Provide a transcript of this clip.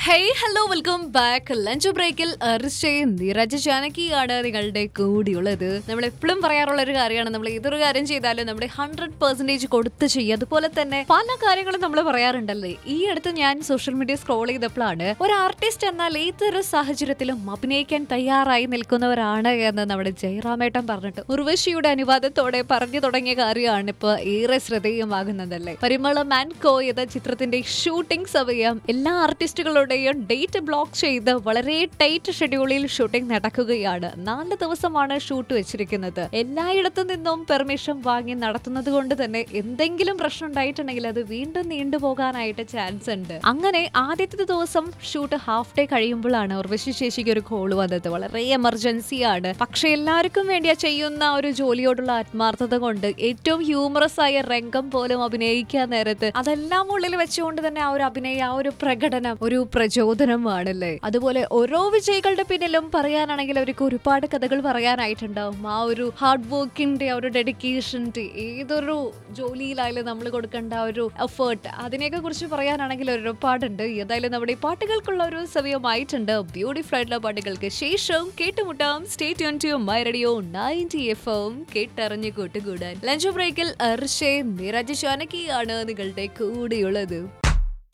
hey hello welcome back lunch ബ്രേക്കിൽ അർഷയും നിരജ ജാനകിയാണ് നിങ്ങളുടെ കൂടിയുള്ളത് നമ്മൾ എപ്പോഴും പറയാറുള്ള ഒരു കാര്യമാണ് നമ്മൾ ഏതൊരു കാര്യം ചെയ്താലും നമ്മുടെ ഹൺഡ്രഡ് പെർസെന്റേജ് കൊടുത്ത് ചെയ്യുക അതുപോലെ തന്നെ പല കാര്യങ്ങളും നമ്മൾ പറയാറുണ്ടല്ലേ ഈ അടുത്ത് ഞാൻ സോഷ്യൽ മീഡിയ സ്ക്രോൾ ചെയ്തപ്പോഴാണ് ഒരു ആർട്ടിസ്റ്റ് എന്നാൽ ഏതൊരു സാഹചര്യത്തിലും അഭിനയിക്കാൻ തയ്യാറായി നിൽക്കുന്നവരാണ് എന്ന് നമ്മുടെ ജയറാമേട്ടൻ പറഞ്ഞിട്ട് ഉർവശിയുടെ അനുവാദത്തോടെ പറഞ്ഞു തുടങ്ങിയ കാര്യമാണ് ഇപ്പൊ ഏറെ ശ്രദ്ധേയമാകുന്നതല്ലേ പരിമള മാൻ കോ എന്ന ചിത്രത്തിന്റെ ഷൂട്ടിംഗ് സമയം എല്ലാ ആർട്ടിസ്റ്റുകളുടെയും ഡേറ്റ് ബ്ലോക്ക് ചെയ്ത് വളരെ ടൈറ്റ് ഷെഡ്യൂളിൽ ഷൂട്ടിംഗ് നടക്കുകയാണ് നാല് ദിവസമാണ് ഷൂട്ട് വെച്ചിരിക്കുന്നത് എല്ലായിടത്തു നിന്നും പെർമിഷൻ വാങ്ങി നടത്തുന്നത് കൊണ്ട് തന്നെ എന്തെങ്കിലും പ്രശ്നം ഉണ്ടായിട്ടുണ്ടെങ്കിൽ അത് വീണ്ടും നീണ്ടുപോകാനായിട്ട് ചാൻസ് ഉണ്ട് അങ്ങനെ ആദ്യത്തെ ദിവസം ഷൂട്ട് ഹാഫ് ഡേ കഴിയുമ്പോഴാണ് ഉർവശി ചേച്ചിക്ക് ഒരു കോൾ വന്നത് വളരെ എമർജൻസി ആണ് പക്ഷെ എല്ലാവർക്കും വേണ്ടിയാ ചെയ്യുന്ന ഒരു ജോലിയോടുള്ള ആത്മാർത്ഥത കൊണ്ട് ഏറ്റവും ഹ്യൂമറസ് ആയ രംഗം പോലും അഭിനയിക്കാൻ നേരത്ത് അതെല്ലാം ഉള്ളിൽ വെച്ചുകൊണ്ട് തന്നെ ആ ഒരു അഭിനയം ആ ഒരു പ്രകടനം ഒരു പ്രചോദനമാണല്ലേ അതുപോലെ ഓരോ വിജയികളുടെ പിന്നിലും പറയാനാണെങ്കിൽ അവർക്ക് ഒരുപാട് കഥകൾ പറയാനായിട്ടുണ്ടാവും ആ ഒരു ഹാർഡ് വർക്കിന്റെ ആ ഒരു ഡെഡിക്കേഷൻ്റെ ഏതൊരു ജോലിയിലായാലും നമ്മൾ കൊടുക്കേണ്ട ആ ഒരു എഫേർട്ട് അതിനെയൊക്കെ കുറിച്ച് പറയാനാണെങ്കിൽ ഒരുപാടുണ്ട് ഏതായാലും നമ്മുടെ ഈ പാട്ടുകൾക്കുള്ള ഒരു സമയമായിട്ടുണ്ട് ബ്യൂട്ടിഫുൾ ആയിട്ടുള്ള പാട്ടുകൾക്ക് ശേഷം കേട്ടുമുട്ടാം stay tune to my radio ninety F M കേട്ടറിഞ്ഞ് കൂട്ടുകൂടാൻ ലഞ്ച് ബ്രേക്കിൽ അർഷേ നിരജ് ജാനകിയാണ് നിങ്ങളുടെ കൂടെയുള്ളത്